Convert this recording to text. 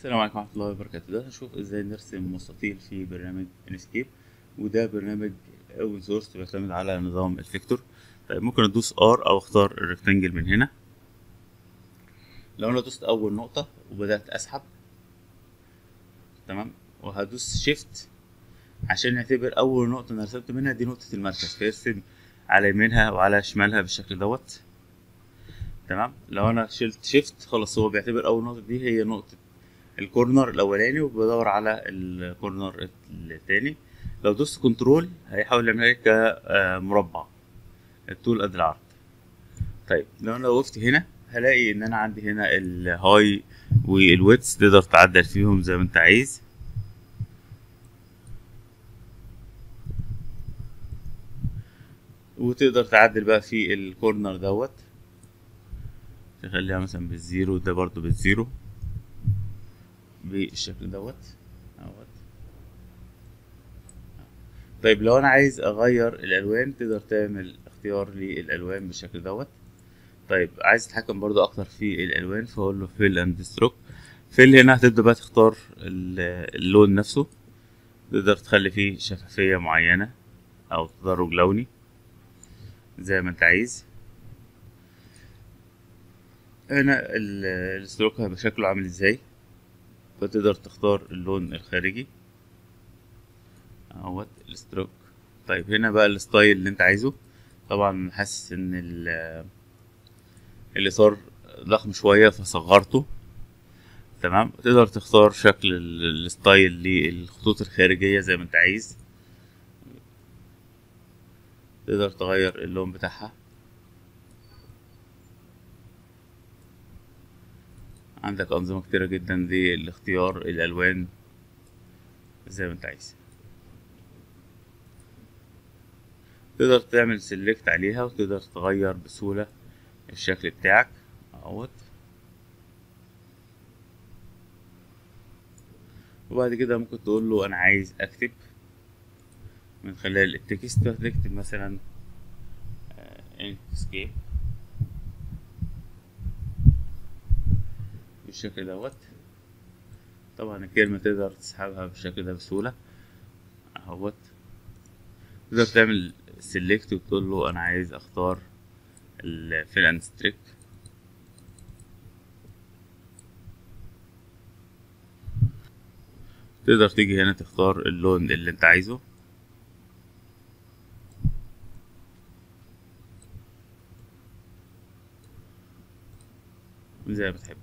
السلام عليكم ورحمة الله وبركاته ده هنشوف ازاي نرسم مستطيل في برنامج انسكيب وده برنامج اوبن سورس بيعتمد على نظام الفيكتور طيب ممكن ادوس ار او اختار الريكتانجل من هنا لو انا دوست اول نقطة وبدأت اسحب تمام وهدوس شيفت عشان نعتبر اول نقطة انا رسمت منها دي نقطة المركز فيرسم على يمينها وعلى شمالها بالشكل دوت تمام لو انا شلت شيفت خلاص هو بيعتبر اول نقطة دي هي نقطة الكورنر الاولاني وبدور على الكورنر التاني لو دوست كنترول هيحاول يعملها كمربع الطول قد العرض طيب لو انا وقفت هنا هلاقي ان انا عندي هنا الهاي والويتس تقدر تعدل فيهم زي ما انت عايز وتقدر تعدل بقى في الكورنر دوت تخليها مثلا بالزيرو ده برضو بالزيرو بالشكل دوت اهوت طيب لو انا عايز اغير الالوان تقدر تعمل اختيار للالوان بالشكل دوت طيب عايز تتحكم برضو اكتر في الالوان فاقول له فيل اند ستروك فيل هنا هتبدا بقى تختار اللون نفسه تقدر تخلي فيه شفافية معينة او تدرج لوني زي ما انت عايز هنا الستروك هيبقى شكله عامل ازاي فتقدر تختار اللون الخارجي اهوت الستروك طيب هنا بقى الستايل اللي انت عايزه طبعا حاسس ان الاطار ضخم شويه فصغرته تمام تقدر تختار شكل الستايل للخطوط الخارجيه زي ما انت عايز تقدر تغير اللون بتاعها عندك أنظمة كتيرة جدا لاختيار الألوان زي ما انت عايز تقدر تعمل سيلكت عليها وتقدر تغير بسهولة الشكل بتاعك اهوت وبعد كده ممكن تقول له انا عايز اكتب من خلال التكست تكتب مثلا انكسكيب بالشكل دوت طبعا الكلمة تقدر تسحبها بالشكل ده بسهولة اهوت تقدر تعمل سيلكت وتقول له انا عايز اختار الفيل اند ستريك تقدر تيجي هنا تختار اللون اللي انت عايزه زي ما تحب